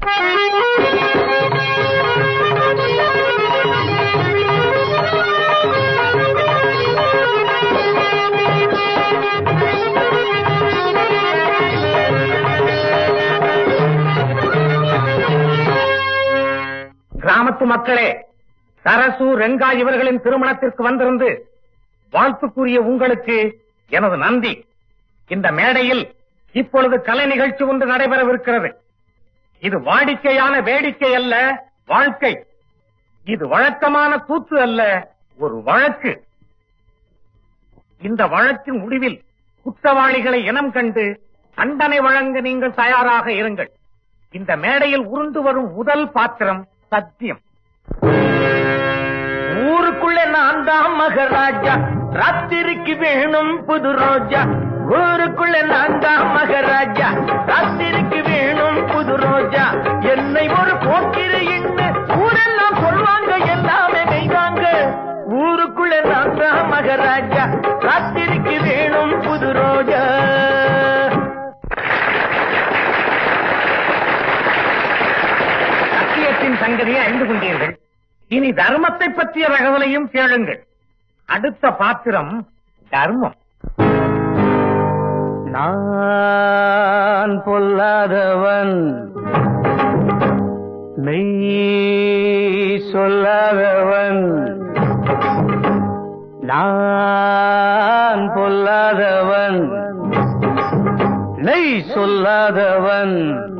கிராமத்து மக்களே சரசு ரெங்கா இவர்களின் திருமணத்திற்கு வந்திருந்து வாழ்த்துக்குரிய உங்களுக்கு எனது நன்றி இந்த மேடையில் இப்பொழுது கலை நிகழ்ச்சி ஒன்று நடைபெறவிருக்கிறது இது வாடிக்கையான வேடிக்கை அல்ல வாழ்க்கை இது வழக்கமான கூத்து அல்ல ஒரு வழக்கு இந்த வழக்கின் முடிவில் குற்றவாளிகளை இனம் கண்டு தண்டனை வழங்க நீங்கள் தயாராக இருங்கள் இந்த மேடையில் உருண்டு வரும் முதல் பாத்திரம் சத்தியம் ஊருக்குள்ள நான் தான் மகராஜா ராத்திரிக்கு வேணும் புது ரோஜா ஊருக்குள்ள நான் தான் மகராஜா ராத்திரிக்கு வேணும் புது ரோஜா என்னை ஒரு போக்கிரின்னு ஊரெல்லாம் சொல்வாங்க எல்லாமே மெய்வாங்க ஊருக்குள்ள நான் தான் மகராஜா ராத்திரிக்கு வேணும் புது ரோஜா சத்தியத்தின் சங்கதியை அறிந்து கொண்டீர்கள் இனி தர்மத்தை பற்றிய தகவலையும் கேளுங்கள் அடுத்த பாத்திரம் தர்மம் நான் பொல்லாதவன் மெய் சொல்லாதவன் நான் பொல்லாதவன் நெய் சொல்லாதவன்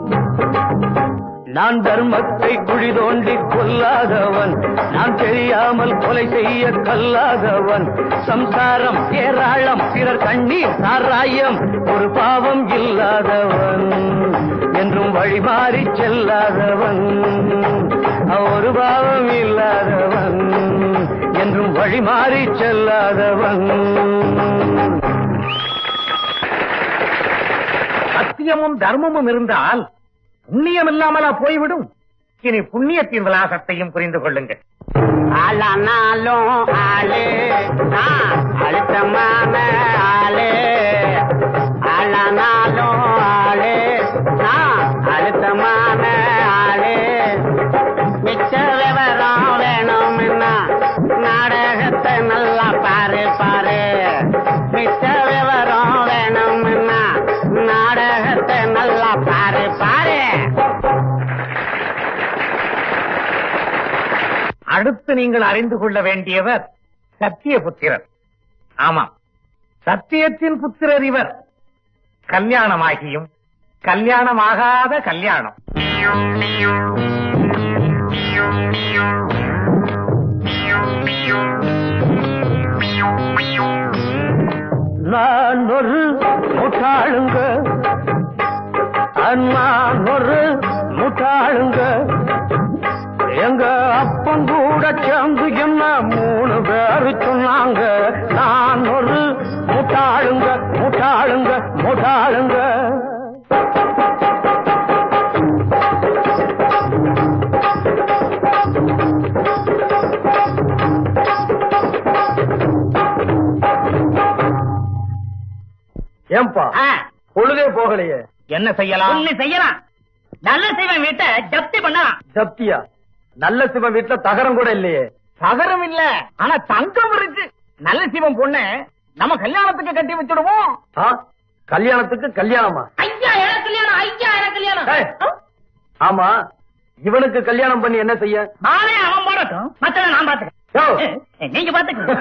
நான் தர்மத்தை குழி தோண்டி கொல்லாதவன் நான் தெரியாமல் கொலை செய்ய கல்லாதவன் சம்சாரம் ஏராளம் பிறர் கண்ணீர் சாராயம் ஒரு பாவம் இல்லாதவன் என்றும் வழிமாறி செல்லாதவன் ஒரு பாவம் இல்லாதவன் என்றும் வழிமாறி செல்லாதவன் சத்தியமும் தர்மமும் இருந்தால் புண்ணியம் இல்லாமலா போய்விடும் இனி புண்ணியத்தின் விலாசத்தையும் புரிந்து கொள்ளுங்கள் ஆளானாலும் ஆளு நான் அழுத்தமான ஆளு ஆளானாலும் ஆளு நான் அழுத்தமான ஆளு மிச்ச விவரம் வேணும்னா நாடகத்தை நல்லா பாரு பாரு மிச்ச விவரம் வேணும்னா நாடகத்தை நல்லா பாரு பாரு அடுத்து நீங்கள் அறிந்து கொள்ள வேண்டியவர் சத்திய புத்திரர் ஆமாம் சத்தியத்தின் புத்திரர் இவர் கல்யாணமாகியும் கல்யாணமாகாத கல்யாணம் நான் ஒரு முட்டாளுங்க நான் ஒரு முட்டாளுங்க எங்க அப்பன் கூட சேர்ந்து என்ன மூணு பேரு சொன்னாங்க நான் ஒரு முட்டாளுங்க முட்டாளுங்க முட்டாளுங்க ஏன்பா பொழுதே போகலையே என்ன செய்யலாம் ஒண்ணு செய்யலாம் நல்ல செய்வன் வீட்டை ஜப்தி பண்ணலாம் ஜப்தியா நல்ல சிவன் வீட்டுல தகரம் கூட இல்லையே தகரம் இல்ல ஆனா தங்கம் இருக்கு நல்ல சிவம் பொண்ணு நம்ம கல்யாணத்துக்கு கட்டி வச்சிடுவோம் ஆ? கல்யாணத்துக்கு கல்யாணமா ஐயா எனக்கு கல்யாணம் ஐயா எனக்கு கல்யாணம் ஏய். ஆமா இவனுக்கு கல்யாணம் பண்ணி என்ன செய்ய நானே அவன் போடட்டும் மத்தத நான் யோ. பாத்துக்கிறேன் நீங்க பாத்துக்கோங்க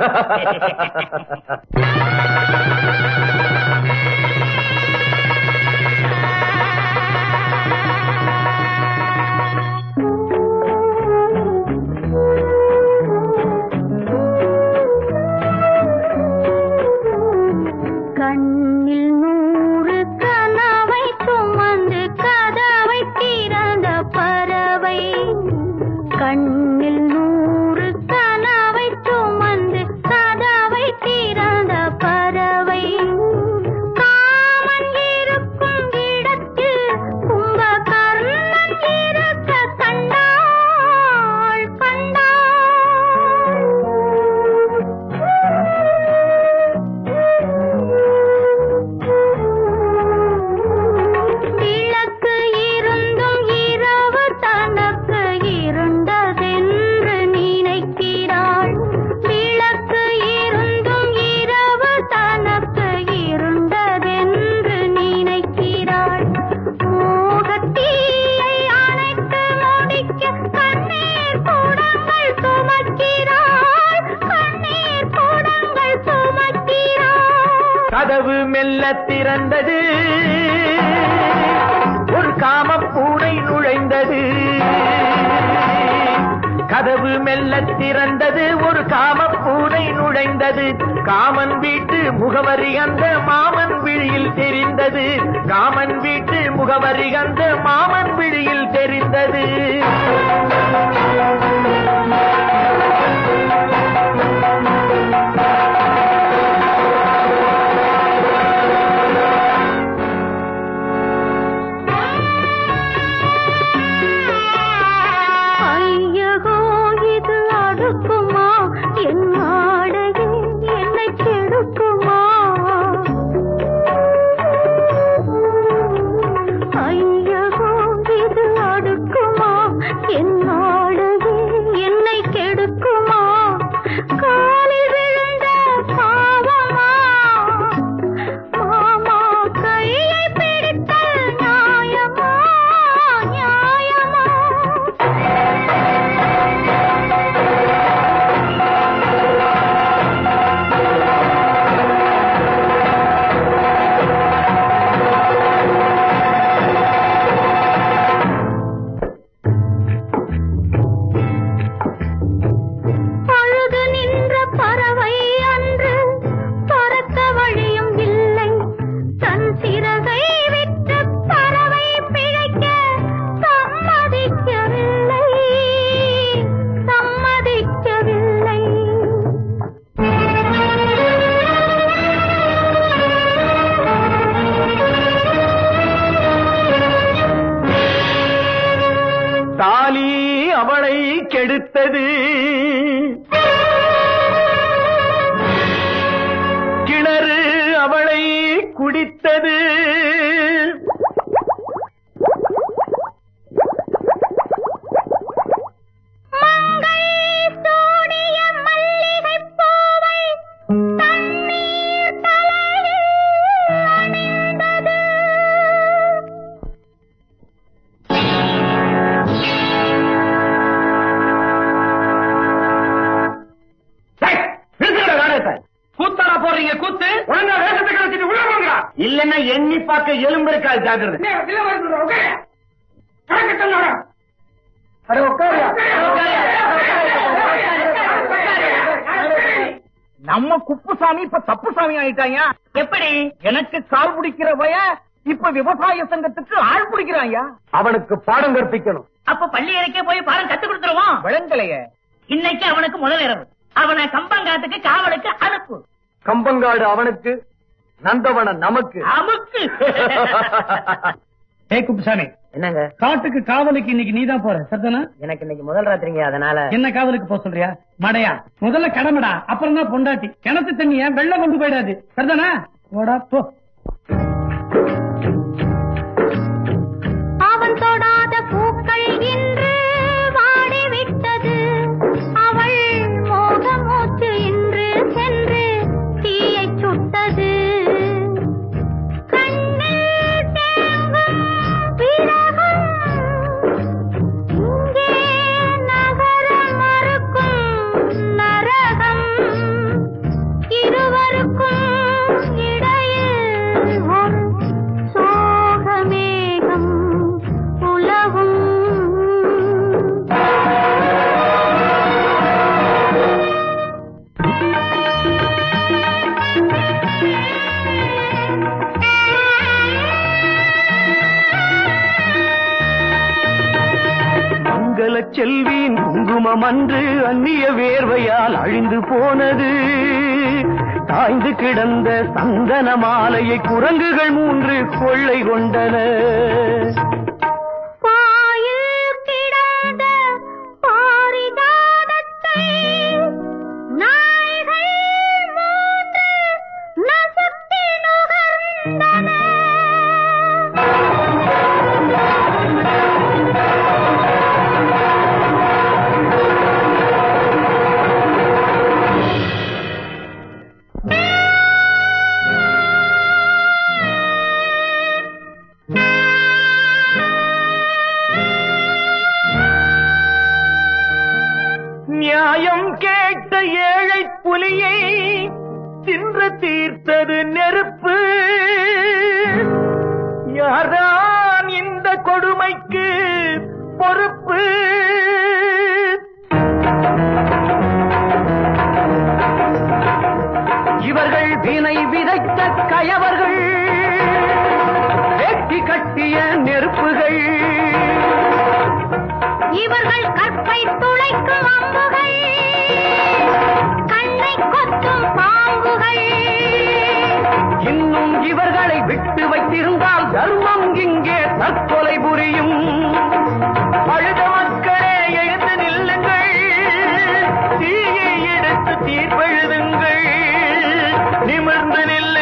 கண்ணில் நூறு கனவை சுமந்து கதவை திறந்த பறவை கண்ணில் நூறு கனவை சுமந்து கதவை திறந்த பறவை மெல்ல திறந்தது ஒரு காம பூனை நுழைந்தது கதவு மெல்ல திறந்தது ஒரு காம பூனை நுழைந்தது காமன் வீட்டு முகவரி அந்த மாமன் விழியில் தெரிந்தது காமன் வீட்டு முகவரி அந்த மாமன் விழியில் தெரிந்தது ஐயகோ இது அடுக்குமா என் ஆடையே என்னை கெடுக்குமா ஐயகோ இது அடுக்குமா என் ஆடையே என்னை கெடுக்குமா காலில் விழுந்த பாவமா மாமா கையை பிடித்த நியாயமா நியாயமா அழுது நின்ற பறவை அன்று பறக்க வழியும் இல்லை தன் சிறகை விட்டு பறவை பிழைக்க சம்மதிக்கவில்லை சம்மதிக்கவில்லை தாலி அவளை கெடுத்தது கிணறு அவளை குடித்தது மங்கை சூடிய மல்லிகைப் பூவை தண்ணீர் தலையில் அணிந்தது கூத்தாடா போறீங்க கூத்து ஒழுங்கா வேஷத்தை கழிச்சிட்டு உள்ள வாங்கடா இல்லன்னா எண்ணி பார்க்க எலும்பு இருக்காது ஜாக்கிரதை நம்ம குப்புசாமி இப்ப தப்புசாமி ஆயிட்டாங்க எப்படி எனக்கு கால் பிடிக்கிற வய இப்ப விவசாய சங்கத்துக்கு ஆள் பிடிக்கிறாயா அவனுக்கு பாடம் கற்பிக்கணும் அப்ப பள்ளி இறக்கே போய் பாடம் கத்து கொடுத்துருவோம் விளங்கலைய இன்னைக்கு அவனுக்கு முதல் இரவு அவனை கம்பங்காத்துக்கு காவலுக்கு அனுப்பு கம்பங்காடு அவனுக்கு நந்தவனம் நமக்கு அமுக்கு ஏ குப்புசாமி என்னங்க காட்டுக்கு காவலுக்கு இன்னைக்கு நீதான் போற சரிதானா எனக்கு இன்னைக்கு முதல் ராத்திரிங்க அதனால என்ன காவலுக்கு போக சொல்றியா மடையா முதல்ல கடமைடா அப்புறம் தான் பொண்டாட்டி கிணத்து தண்ணிய வெள்ளம் கொண்டு போயிடாது சரிதானா போடா போ அவன் தொடாத பூக்கள் இன்று வாடிவிட்டது அவள் மோக மூச்சு இன்று சென்று தீயைச் சுட்டது கண்ணில் தேங்கும் விரகம் இங்கே நகர மறுக்கும் நரகம் இருவருக்கும் இடையில் ஒரு சோகமேகம் உலவும் மங்கள செல்வியின் குங்குமம் அன்று அந்நிய வேர்வையால் அழிந்து போனது தாய்ந்து கிடந்த சந்தன மாலையை குரங்குகள் மூன்று கொள்ளை கொண்டன பாயில் கிடந்த பாரிஜாதத்தை நாய்கள் மூன்று நசுக்கி நுகர்ந்தன நியாயம் கேட்ட ஏழை புலியை தின்று தீர்த்தது நெருப்பு யார்தான் இந்த கொடுமைக்கு பொறுப்பு இவர்கள் வினை விதைத்த கயவர்கள் வெட்டி கட்டிய நெருப்புகள் இவர்கள் கற்பை துளைக்கும் அம்புகள் கண்ணை கொத்தும் பாம்புகள் இன்னும் இவர்களை விட்டு வைத்திருந்தால் தர்மம் இங்கே தற்கொலை புரியும் அழுத மக்களே எழுந்து நில்லுங்கள் தீயை எடுத்து தீர்ப்பெழுதுங்கள் நிமிர்ந்து நில்லுங்கள்